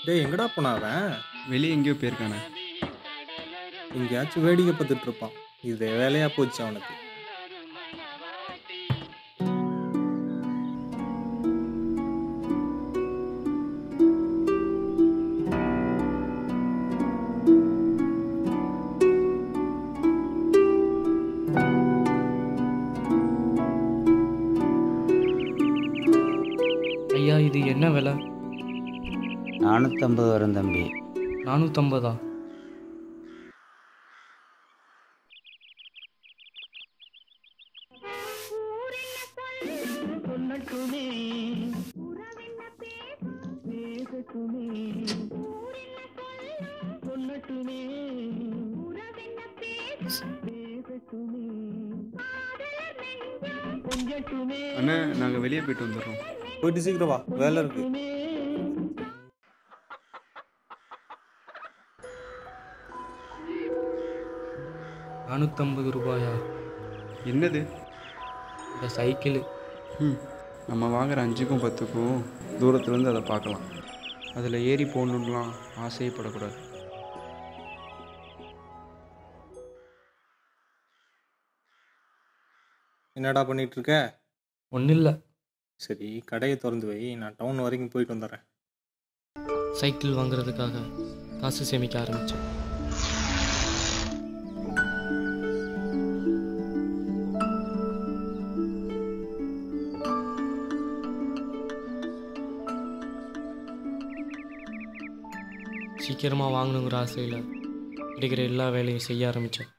டேய் எங்கடா போனா அவன் வெளியே எங்கேயோ போயிருக்கானே எங்கேயாச்சும் வேடிக்கை பார்த்துட்டு இருப்பான் இது வேலையா போச்சு அவனுக்கு ஐயா இது என்ன விலை நானூற்றம்பது வரும் தம்பி நானூற்றம்பதா அண்ணா நாங்கள் வெளியே போயிட்டு வந்துடுறோம் போயிட்டு சீக்கிரம் வா வேலை இருக்கு நானூற்றம்பது ரூபாயா என்னது இந்த சைக்கிள் ம் நம்ம வாங்குற அஞ்சுக்கும் பத்துக்கும் தூரத்துலேருந்து அதை பார்க்கலாம் அதில் ஏறி போகணுன்னுலாம் ஆசையே படக்கூடாது என்னடா பண்ணிட்டு இருக்க ஒன்றும் இல்லை சரி கடையை திறந்து வை நான் டவுன் வரைக்கும் போயிட்டு வந்துடுறேன் சைக்கிள் வாங்குறதுக்காக காசு சேமிக்க ஆரம்பித்தேன் சீக்கிரமாக வாங்கணுங்கிற ஆசையில் கிடைக்கிற எல்லா வேலையும் செய்ய ஆரம்பித்தேன்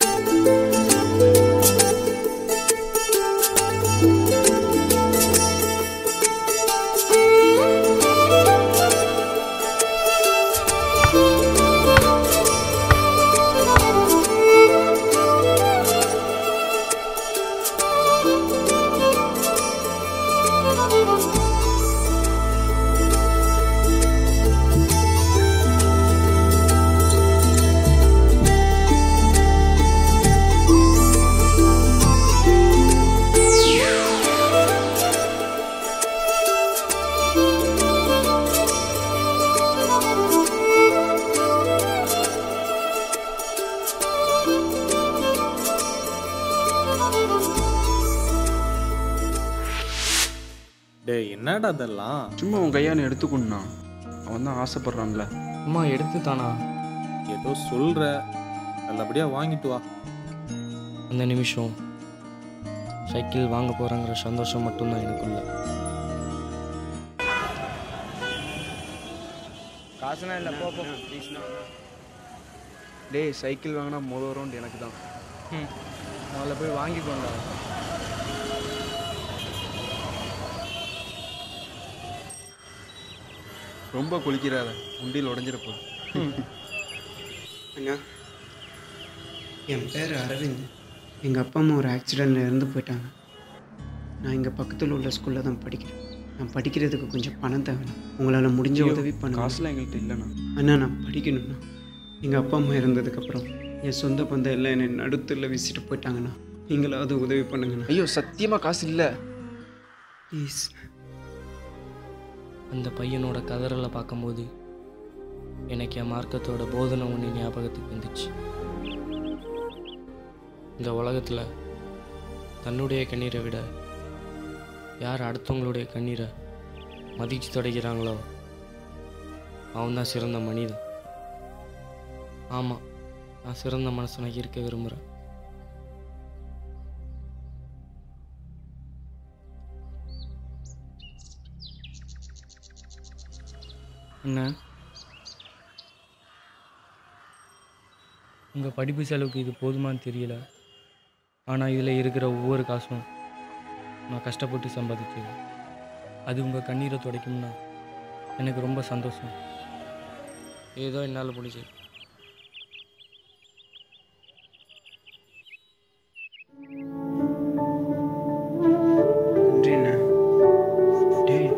டேய் என்னடா அதெல்லாம் சும்மா உன் கையானை எடுத்துக்கொண்டா அவன் தான் ஆசைப்பட்றான்ல அம்மா எடுத்து தானா ஏதோ சொல்ற நல்லபடியா வாங்கிட்டு வா அந்த நிமிஷம் சைக்கிள் வாங்க போகிறேங்கிற சந்தோஷம் மட்டும்தான் எனக்குள்ள காசுலாம் இல்லை போ டேய் சைக்கிள் வாங்கினா முதல் ரவுண்ட் எனக்கு தான் முதல்ல போய் வாங்கிக்கோண்டா ரொம்ப குளிக்கிறாத உண்டியில் உடஞ்சிட போகுது அண்ணா என் பேர் அரவிந்த் எங்கள் அப்பா அம்மா ஒரு ஆக்சிடெண்ட்டில் இறந்து போயிட்டாங்க நான் இங்கே பக்கத்தில் உள்ள ஸ்கூலில் தான் படிக்கிறேன் நான் படிக்கிறதுக்கு கொஞ்சம் பணம் தேவைண்ணா உங்களால் முடிஞ்ச உதவி பண்ணுங்க காசுலாம் எங்கள்கிட்ட இல்லைண்ணா அண்ணா நான் படிக்கணும்ண்ணா எங்கள் அப்பா அம்மா இறந்ததுக்கப்புறம் என் சொந்த பந்தம் எல்லாம் என்னை நடுத்தரில் வீசிட்டு போயிட்டாங்கண்ணா நீங்களாவது உதவி பண்ணுங்கண்ணா ஐயோ சத்தியமாக காசு இல்லை ப்ளீஸ் அந்த பையனோட கதறலை பார்க்கும்போது எனக்கு என் மார்க்கத்தோட போதனை ஒன்று ஞாபகத்துக்கு வந்துச்சு இந்த உலகத்தில் தன்னுடைய கண்ணீரை விட யார் அடுத்தவங்களுடைய கண்ணீரை மதிச்சு தொடங்கிறாங்களோ அவன் தான் சிறந்த மனிதன் ஆமாம் நான் சிறந்த மனுஷனாக இருக்க விரும்புகிறேன் என்ன உங்கள் படிப்பு செலவுக்கு இது போதுமான்னு தெரியல ஆனால் இதில் இருக்கிற ஒவ்வொரு காசும் நான் கஷ்டப்பட்டு சம்பாதிச்சது அது உங்கள் கண்ணீரை துடைக்கும்னா எனக்கு ரொம்ப சந்தோஷம் ஏதோ என்னால் முடிஞ்சது நன்றிண்ணா டேய்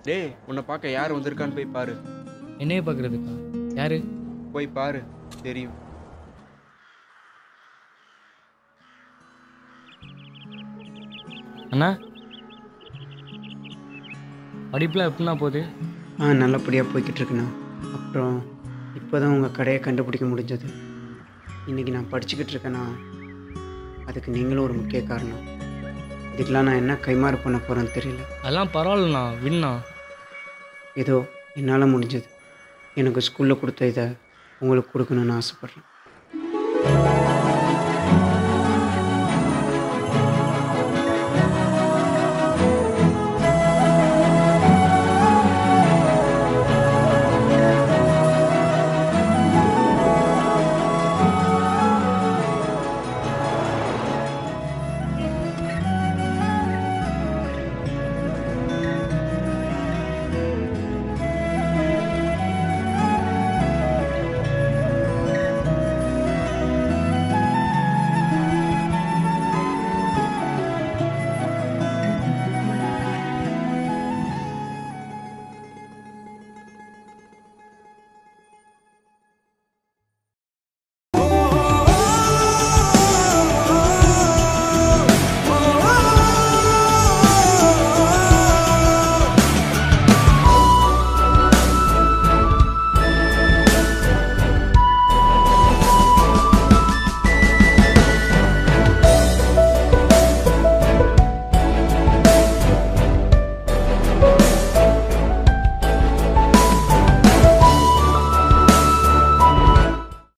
டேய் உன்னை பார்க்க யார் வந்திருக்கான்னு போய் பாரு என்னையே பார்க்குறதுக்கா யாரு போய் பாரு தெரியும் அண்ணா படிப்புலாம் எப்படிண்ணா போகுது ஆ நல்லபடியாக போய்கிட்டு இருக்குண்ணா அப்புறம் இப்போ தான் உங்கள் கடையை கண்டுபிடிக்க முடிஞ்சது இன்றைக்கி நான் படிச்சுக்கிட்டு இருக்கேன்னா அதுக்கு நீங்களும் ஒரு முக்கிய காரணம் இதுக்கெலாம் நான் என்ன கைமாறு பண்ண போகிறேன்னு தெரியல அதெல்லாம் பரவாயில்லண்ணா விண்ணா ஏதோ என்னால் முடிஞ்சது எனக்கு ஸ்கூலில் கொடுத்த இதை உங்களுக்கு கொடுக்கணும்னு ஆசைப்பட்றேன்